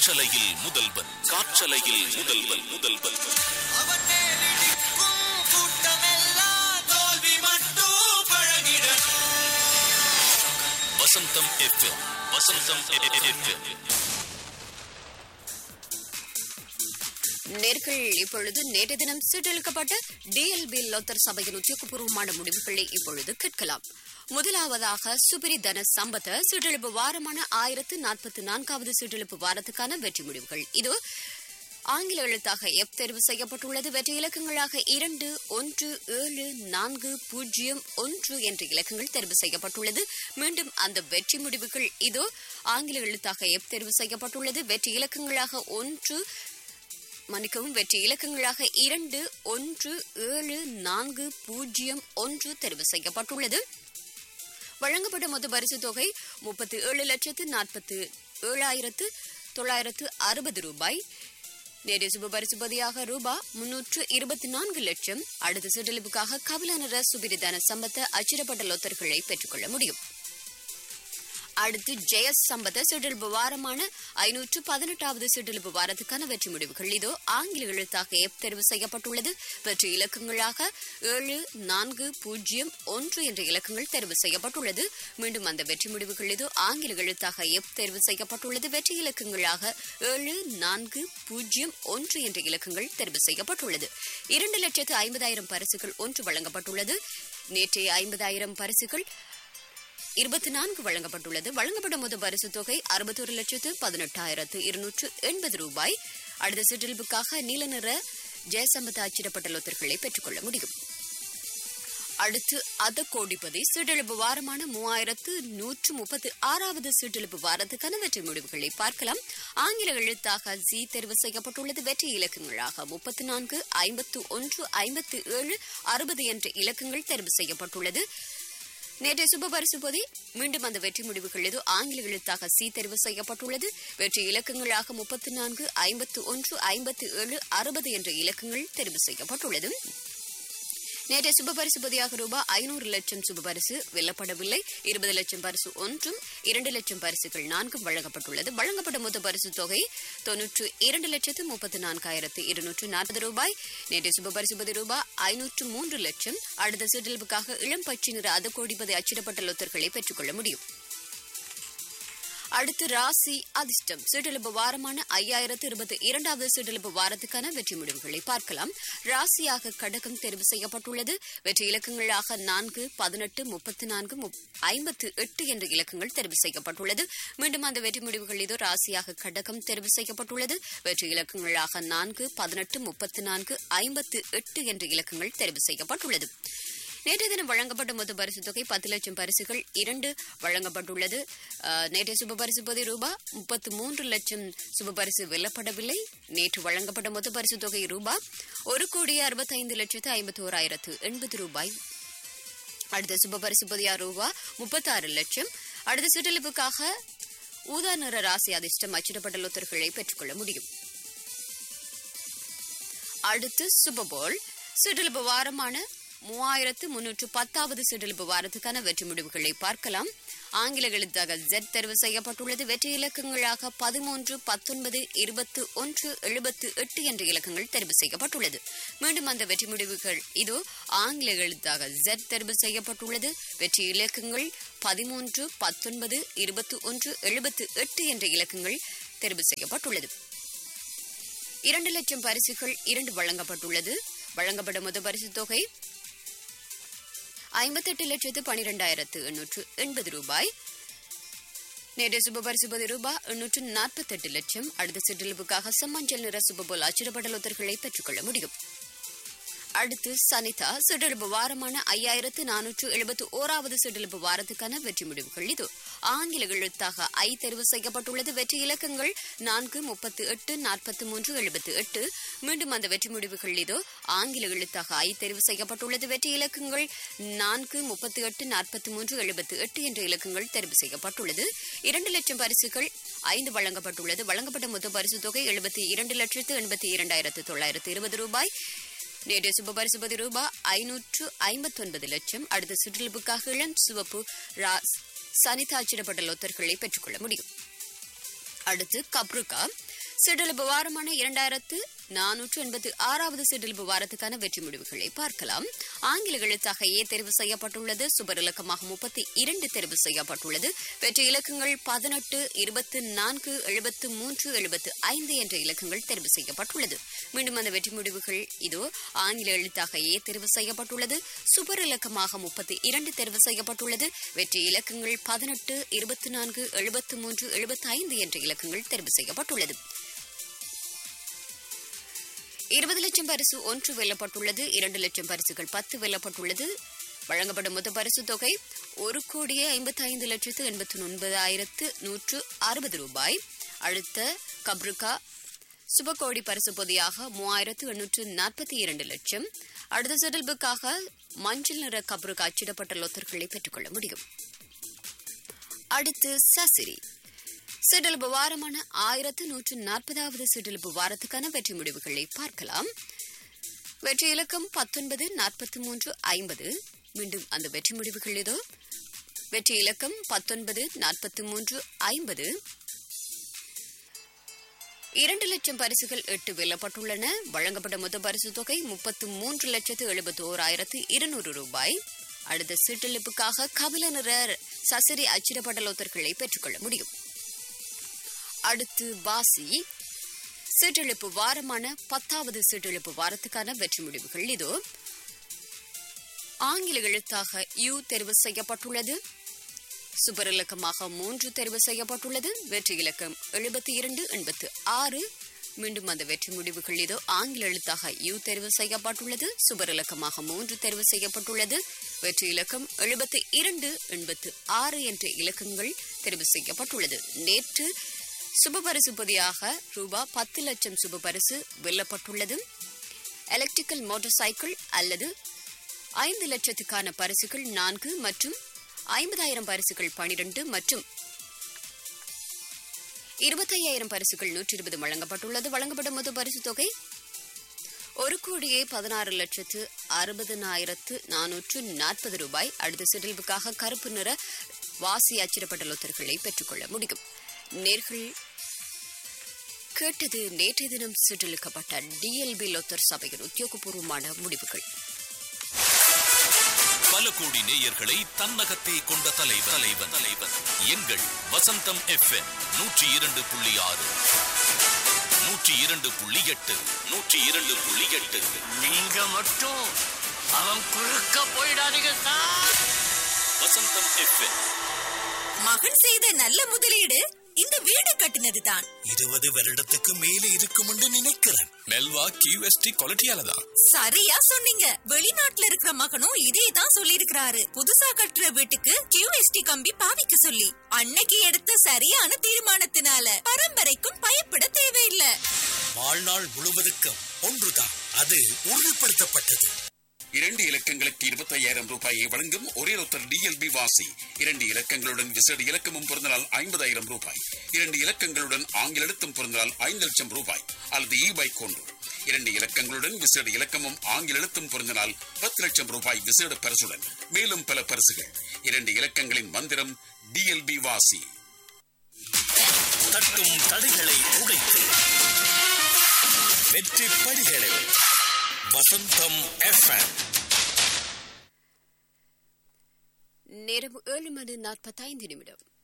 காற்றலையில் முதல்வன் காற்றலையில் முதல்வன் முதல்வன் அவன் மேலிடிக்கும் கூட்டமெல்லாம் தோல்வி மட்டும் பழகிடணும் வசந்தம் எஃப்எம் வசந்தம் எஃப்எம் நேர்கள் இப்பொழுது நேற்று தினம் சீட்டெழுக்கப்பட்ட டிஎல்பி லோத்தர் சபையின் உத்தியோகபூர்வமான முடிவுகளை இப்பொழுது கேட்கலாம் முதலாவதாக சுபிரி தன சம்பத்த சீட்டெழுப்பு வாரமான ஆயிரத்து நாற்பத்தி நான்காவது சீட்டெழுப்பு வாரத்துக்கான வெற்றி முடிவுகள் இது ஆங்கில எழுத்தாக எப் தேர்வு செய்யப்பட்டுள்ளது வெற்றி இலக்கங்களாக இரண்டு ஒன்று ஏழு நான்கு பூஜ்ஜியம் ஒன்று என்ற இலக்கங்கள் தேர்வு செய்யப்பட்டுள்ளது மீண்டும் அந்த வெற்றி முடிவுகள் இதோ ஆங்கில எழுத்தாக எப் தேர்வு செய்யப்பட்டுள்ளது வெற்றி இலக்கங்களாக ஒன்று மன்னிக்கவும் வெற்றி இலக்கங்களாக இரண்டு ஒன்று ஏழு நான்கு பூஜ்ஜியம் ஒன்று தெரிவு செய்யப்பட்டுள்ளது வழங்கப்பட்ட மொத்த பரிசு தொகை முப்பத்தி ஏழு லட்சத்து நாற்பத்து ஏழாயிரத்து தொள்ளாயிரத்து அறுபது ரூபாய் நேற்று சுப பரிசுபதியாக ரூபாய் முன்னூற்று இருபத்தி நான்கு லட்சம் அடுத்த சுற்றளிப்புக்காக கபிலனர சுபிரிதான சம்பத்த அச்சிடப்பட்ட லொத்தர்களை பெற்றுக்கொள்ள முடியும் அடுத்து ஜெயஸ் சம்பத சிற்றில்பு வாரமான ஐநூற்று பதினெட்டாவது சிற்றில்பு வாரத்துக்கான வெற்றி முடிவுகள் இதோ ஆங்கில எழுத்தாக எப் தேர்வு செய்யப்பட்டுள்ளது வெற்றி இலக்கங்களாக ஏழு நான்கு பூஜ்ஜியம் ஒன்று என்ற இலக்கங்கள் தேர்வு செய்யப்பட்டுள்ளது மீண்டும் அந்த வெற்றி முடிவுகள் இதோ ஆங்கில எழுத்தாக எப் தேர்வு செய்யப்பட்டுள்ளது வெற்றி இலக்கங்களாக ஏழு நான்கு பூஜ்ஜியம் ஒன்று என்ற இலக்கங்கள் தேர்வு செய்யப்பட்டுள்ளது இரண்டு லட்சத்து ஐம்பதாயிரம் பரிசுகள் ஒன்று வழங்கப்பட்டுள்ளது நேற்றைய ஐம்பதாயிரம் பரிசுகள் இருபத்தி நான்கு வழங்கப்பட்டுள்ளது வழங்கப்பட்ட மொத்த பரிசு தொகை அறுபத்தொரு லட்சத்து பதினெட்டாயிரத்து இருநூற்று எண்பது ரூபாய் அடுத்த சிற்றில்புக்காக நீல நிற ஜெயசம்பத அச்சிடப்பட்ட லொத்தர்களை பெற்றுக்கொள்ள முடியும் அடுத்து அத கோடிபதி சீட்டெழுப்பு வாரமான மூவாயிரத்து நூற்று முப்பத்தி ஆறாவது சீட்டெழுப்பு வாரத்துக்கான வெற்றி முடிவுகளை பார்க்கலாம் ஆங்கில எழுத்தாக ஜி தேர்வு செய்யப்பட்டுள்ளது வெற்றி இலக்கங்களாக முப்பத்தி நான்கு ஐம்பத்து ஒன்று ஐம்பத்து ஏழு அறுபது என்ற இலக்கங்கள் தேர்வு செய்யப்பட்டுள்ளது நேற்றைய சுப பரிசுபதி மீண்டும் அந்த வெற்றி முடிவுகள் ஏதோ ஆங்கில எழுத்தாக சி தெரிவு செய்யப்பட்டுள்ளது வெற்றி இலக்கங்களாக முப்பத்தி நான்கு ஐம்பத்து ஒன்று ஐம்பத்து ஏழு அறுபது என்ற இலக்கங்கள் தெரிவு செய்யப்பட்டுள்ளது நேற்றைய சுப பரிசுபதியாக ரூபாய் ஐநூறு லட்சம் சுப பரிசு வெல்லப்படவில்லை இருபது லட்சம் பரிசு ஒன்றும் இரண்டு லட்சம் பரிசுகள் நான்கும் வழங்கப்பட்டுள்ளது வழங்கப்பட்ட மொத்த பரிசு தொகை தொன்னூற்று இரண்டு லட்சத்து முப்பத்தி நான்காயிரத்து இருநூற்று நாற்பது ரூபாய் நேற்றைய சுப பரிசுபதி ரூபாய் ஐநூற்று மூன்று லட்சம் அடுத்த சிற்றில்புக்காக இளம் பச்சை நிற அது கோடிபதி அச்சிடப்பட்ட லொத்தர்களை பெற்றுக்கொள்ள முடியும் அடுத்து ராசி அதிர்ஷ்டம் சிற்றிழப்பு வாரமான ஐயாயிரத்து இருபத்தி இரண்டாவது சிற்றிழப்பு வாரத்துக்கான வெற்றி முடிவுகளை பார்க்கலாம் ராசியாக கடகம் தேர்வு செய்யப்பட்டுள்ளது வெற்றி இலக்கங்களாக நான்கு பதினெட்டு முப்பத்தி நான்கு ஐம்பத்து எட்டு என்ற இலக்கங்கள் தெரிவு செய்யப்பட்டுள்ளது மீண்டும் அந்த வெற்றி முடிவுகள் இதோ ராசியாக கடகம் தெரிவு செய்யப்பட்டுள்ளது வெற்றி இலக்கங்களாக நான்கு பதினெட்டு முப்பத்தி நான்கு ஐம்பத்து எட்டு என்ற இலக்கங்கள் தெரிவு செய்யப்பட்டுள்ளது நேற்றைய தினம் வழங்கப்பட்ட மொத்த பரிசு தொகை பத்து லட்சம் பரிசுகள் இரண்டு வழங்கப்பட்டுள்ளது அஹ், நேற்றைய சுப பரிசு பதி ரூபாய் முப்பத்து மூன்று லட்சம் சுப பரிசு வெல்லப்படவில்லை நேற்று வழங்கப்பட்ட மொத்த பரிசு தொகை ரூபாய் ஒரு கோடி அறுபத்தைந்து லட்சத்து ஐம்பத்தி ஓராயிரத்து எண்பது ரூபாய் அடுத்த சுப பரிசு பதியா ரூபாய் முப்பத்தாறு லட்சம் அடுத்த சுற்றளிப்புக்காக ஊதா நிற ராசி அதிர்ஷ்டம் அச்சிடப்பட்ட லொத்தர்களை பெற்றுக்கொள்ள முடியும் அடுத்து சுபபோல் சிற்றிலப்பு வாரமான மூவாயிரத்து முன்னூற்று பத்தாவது சிற்றிலப்பு வாரத்துக்கான வெற்றி முடிவுகளை பார்க்கலாம் ஆங்கில எழுத்தாக ஜெட் தெரிவு செய்யப்பட்டுள்ளது வெற்றி இலக்கங்களாக பதிமூன்று பத்தொன்பது இருபத்து ஒன்று எழுபத்து எட்டு என்ற இலக்கங்கள் தெரிவு செய்யப்பட்டுள்ளது மீண்டும் அந்த வெற்றி முடிவுகள் இதோ ஆங்கில எழுத்தாக ஜெட் தெரிவு செய்யப்பட்டுள்ளது வெற்றி இலக்கங்கள் பதிமூன்று பத்தொன்பது இருபத்து ஒன்று எழுபத்து எட்டு என்ற இலக்கங்கள் தெரிவு செய்யப்பட்டுள்ளது இரண்டு லட்சம் பரிசுகள் இரண்டு வழங்கப்பட்டுள்ளது வழங்கப்பட்ட மொத்த பரிசு தொகை ஐம்பத்தெட்டு லட்சத்து பனிரெண்டாயிரத்து எண்ணூற்று எண்பது ரூபாய் நேற்று சுபபர் சுபதி ரூபாய் எண்ணூற்று நாற்பத்தெட்டு லட்சம் அடுத்த சிற்றிலப்புக்காக செம்மஞ்சள் நிற சுபபோல் அச்சிடப்பட்ட லொத்தர்களை பெற்றுக்கொள்ள முடியும் அடுத்து சனிதா சிற்றிலப்பு வாரமான ஐயாயிரத்து நானூற்று எழுபத்து ஓராவது சிற்றிலப்பு வாரத்துக்கான வெற்றி முடிவுகள் இது ஆங்கில எழுத்தாக ஐ தெரிவு செய்யப்பட்டுள்ளது வெற்றி இலக்கங்கள் நான்கு முப்பத்து எட்டு நாற்பத்தி மூன்று எழுபத்து எட்டு மீண்டும் அந்த வெற்றி முடிவுகள் இதோ ஆங்கில எழுத்தாக ஐ தெரிவு செய்யப்பட்டுள்ளது வெற்றி இலக்கங்கள் நான்கு முப்பத்தி எட்டு நாற்பத்தி மூன்று எழுபத்து எட்டு என்ற இலக்கங்கள் தெரிவு செய்யப்பட்டுள்ளது இரண்டு லட்சம் பரிசுகள் ஐந்து வழங்கப்பட்டுள்ளது வழங்கப்பட்ட மொத்த பரிசு தொகை எழுபத்தி இரண்டு லட்சத்து எண்பத்தி இரண்டாயிரத்து தொள்ளாயிரத்து இருபது ரூபாய் நேற்று சுபபரிசுபதி ரூபாய் ஐநூற்று ஐம்பத்தி ஒன்பது லட்சம் அடுத்த சுற்றிலுப்புக்காக இளம் சிவப்பு ரா சனிதா அச்சிடப்பட்ட லொத்தர்களை பெற்றுக்கொள்ள முடியும் அடுத்து கப்ருகா சிடலுப்பு வாரமான இரண்டாயிரத்து நானூற்று எண்பத்தி ஆறாவது சிடலுப்பு வாரத்துக்கான வெற்றி முடிவுகளை பார்க்கலாம் ஆங்கில எழுத்தாக ஏ தெரிவு செய்யப்பட்டுள்ளது சுபர் இலக்கமாக முப்பத்தி இரண்டு தெரிவு செய்யப்பட்டுள்ளது வெற்றி இலக்கங்கள் பதினெட்டு இருபத்தி நான்கு எழுபத்து மூன்று எழுபத்து ஐந்து என்ற இலக்கங்கள் தெரிவு செய்யப்பட்டுள்ளது மீண்டும் அந்த வெற்றி முடிவுகள் இதோ ஆங்கில எழுத்தாக ஏ தெரிவு செய்யப்பட்டுள்ளது சுபர் இலக்கமாக முப்பத்தி இரண்டு தெரிவு செய்யப்பட்டுள்ளது வெற்றி இலக்கங்கள் பதினெட்டு இருபத்தி நான்கு எழுபத்து மூன்று எழுபத்தி ஐந்து என்ற இலக்கங்கள் தெரிவு செய்யப்பட்டுள்ளது இருபது லட்சம் பரிசு ஒன்று வெல்லப்பட்டுள்ளது இரண்டு லட்சம் பரிசுகள் பத்து வெல்லப்பட்டுள்ளது வழங்கப்படும் மொத்த பரிசு தொகை ஒரு கோடியே ஐம்பத்தி ஐந்து லட்சத்து எண்பத்தி ஒன்பதாயிரத்து நூற்று அறுபது ரூபாய் அடுத்த கப்ருகா சுபகோடி பரிசு பொதியாக மூவாயிரத்து எண்ணூற்று நாற்பத்தி இரண்டு லட்சம் அடுத்த செடல்புக்காக மஞ்சள் நிற கப்ருகா அச்சிடப்பட்ட லொத்தர்களை பெற்றுக்கொள்ள முடியும் அடுத்து சசிரி சிடல்பு வாரமான ஆயிரத்து நூற்று நாற்பதாவது சிடல்பு வாரத்துக்கான வெற்றி முடிவுகளை பார்க்கலாம் வெற்றி இலக்கம் பத்தொன்பது நாற்பத்தி மூன்று ஐம்பது மீண்டும் அந்த வெற்றி முடிவுகள் இதோ வெற்றி இலக்கம் பத்தொன்பது நாற்பத்தி மூன்று ஐம்பது இரண்டு லட்சம் பரிசுகள் எட்டு வெல்லப்பட்டுள்ளன வழங்கப்பட்ட மொத்த பரிசு தொகை முப்பத்து மூன்று லட்சத்து எழுபத்தி ஓராயிரத்து இருநூறு ரூபாய் அடுத்த சிற்றிழிப்புக்காக கபில நிற சசிரி அச்சிடப்பட்ட லோத்தர்களை பெற்றுக்கொள்ள முடியும் அடுத்து வாசி சீட்டெழுப்பு வாரமான பத்தாவது சீட்டெழுப்பு வாரத்துக்கான வெற்றி முடிவுகள் இதோ ஆங்கில எழுத்தாக யூ தெரிவு செய்யப்பட்டுள்ளது சுபர் இலக்கமாக மூன்று தெரிவு செய்யப்பட்டுள்ளது வெற்றி இலக்கம் எழுபத்தி இரண்டு எண்பத்து ஆறு மீண்டும் அந்த வெற்றி முடிவுகள் இதோ ஆங்கில எழுத்தாக யூ தெரிவு செய்யப்பட்டுள்ளது சுபர் இலக்கமாக மூன்று தெரிவு செய்யப்பட்டுள்ளது வெற்றி இலக்கம் எழுபத்தி இரண்டு எண்பத்து ஆறு என்ற இலக்கங்கள் தெரிவு செய்யப்பட்டுள்ளது நேற்று சுபபரிசு பொதியாக ரூபா பத்து லட்சம் சுபபரிசு வெல்லப்பட்டுள்ளது எலக்ட்ரிக்கல் மோட்டார் சைக்கிள் அல்லது ஐந்து லட்சத்துக்கான பரிசுகள் நான்கு மற்றும் ஐம்பதாயிரம் பரிசுகள் பனிரெண்டு மற்றும் இருபத்தையாயிரம் பரிசுகள் நூற்றி இருபது வழங்கப்பட்டுள்ளது வழங்கப்படும் மொத்த பரிசு தொகை ஒரு கோடியே பதினாறு லட்சத்து அறுபதனாயிரத்து நானூற்று நாற்பது ரூபாய் அடுத்த சிறில்வுக்காக கருப்பு நிற வாசி அச்சிடப்பட்ட லொத்தர்களை பெற்றுக்கொள்ள முடியும் நேர்கள் கேட்டது நேற்றைய தினம் சுற்றளிக்கப்பட்ட டிஎல்பி லொத்தர் சபையின் உத்தியோகபூர்வமான முடிவுகள் பல கோடி நேயர்களை தன்னகத்தே கொண்ட தலைவர் தலைவன் தலைவன் எங்கள் வசந்தம் எஃப்எம் நூற்றி இரண்டு புள்ளி ஆறு நூற்றி இரண்டு புள்ளி எட்டு நூற்றி இரண்டு புள்ளி எட்டு நீங்க மட்டும் அவன் குறுக்க போயிடாதீங்க சார் வசந்தம் எஃப்எம் மகன் செய்த நல்ல முதலீடு இந்த வீடு கட்டினதுதான் இருபது வருடத்துக்கு மேலே இருக்கும் என்று நினைக்கிறேன் மெல்வா கியூஎஸ்டி குவாலிட்டியால தான் சரியா சொன்னீங்க வெளிநாட்டுல இருக்கிற மகனும் இதே தான் சொல்லியிருக்கிறாரு புதுசா கட்டுற வீட்டுக்கு கியூஎஸ்டி கம்பி பாவிக்க சொல்லி அன்னைக்கு எடுத்த சரியான தீர்மானத்தினால பரம்பரைக்கும் பயப்பட தேவையில்லை வாழ்நாள் முழுவதுக்கும் ஒன்றுதான் அது உறுதிப்படுத்தப்பட்டது இரண்டு இலக்கங்களுக்கு இருபத்தையாயிரம் ரூபாயை வழங்கும் ஒரே ஒருத்தர் டிஎல்பி வாசி இரண்டு இலக்கங்களுடன் விசேட இலக்கமும் பிறந்தனால் ஐம்பதாயிரம் ரூபாய் இரண்டு இலக்கங்களுடன் ஆங்கில எழுத்தும் பிறந்தனால் ஐந்து லட்சம் ரூபாய் அல்லது இ பைக் ஒன்று இரண்டு இலக்கங்களுடன் விசேட இலக்கமும் ஆங்கில எழுத்தும் பிறந்தனால் பத்து லட்சம் ரூபாய் விசேட பரிசுடன் மேலும் பல பரிசுகள் இரண்டு இலக்கங்களின் மந்திரம் டிஎல்பி வாசி தட்டும் தடைகளை உடைத்து வெற்றி படிகளில் வசந்தம் எஃப்எம் நேரம் ஏழு மணி நாற்பத்தைந்து நிமிடம்